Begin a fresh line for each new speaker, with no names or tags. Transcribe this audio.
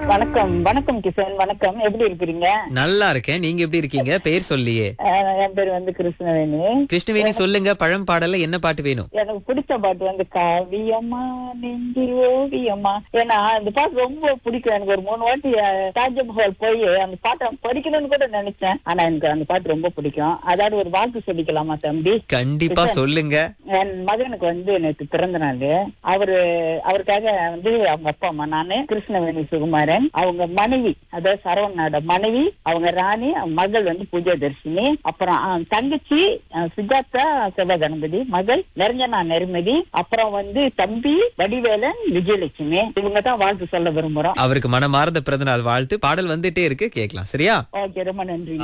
வணக்கம் வணக்கம் கிஷன் வணக்கம் எப்படி இருக்கிறீங்க
நல்லா இருக்கேன் நீங்க எப்படி இருக்கீங்க பெயர் சொல்லியே
அஹ், என் பேர் வந்து கிருஷ்ணவேணி
கிருஷ்ணவேணி சொல்லுங்க பழம் பாடல்ல என்ன பாட்டு வேணும்
எனக்கு பிடிச்ச பாட்டு வந்து காவியம்மா நெஞ்சில் ஓவியம்மா ஏன்னா அந்த பாட்டு ரொம்ப பிடிக்கும் எனக்கு ஒரு மூணு வாட்டி அஹ், தாஜ்மஹால் போய் அந்த பாட்டை படிக்கணும்னு கூட நினைச்சேன் ஆனா எனக்கு அந்த பாட்டு ரொம்ப பிடிக்கும் அதாவது ஒரு வாக்கு சொல்லிக்கலாமா தம்பி
கண்டிப்பா சொல்லுங்க
என் மகனுக்கு வந்து நேற்று பிறந்த நாள் அவரு அவருக்காக வந்து அவங்க அப்பா அம்மா நானு கிருஷ்ணவேணி சுகுமாரன் அவங்க மனைவி அதாவது சரவணனோட மனைவி அவங்க ராணி அவங்க மகள் வந்து பூஜா தர்ஷினி அப்புறம் அஹ், தங்கச்சி அஹ், சுஜாதா சிவ கணபதி மகள் நிரஞ்சனா நெருமதி அப்புறம் வந்து தம்பி வடிவேலன் விஜயலட்சுமி இவங்க தான் வாழ்த்து சொல்ல விரும்புறோம்
அவருக்கு மனமார்ந்த பிறந்தநாள் வாழ்த்து பாடல் வந்துட்டே இருக்கு கேட்கலாம் சரியா
ஓகே ரொம்ப நன்றி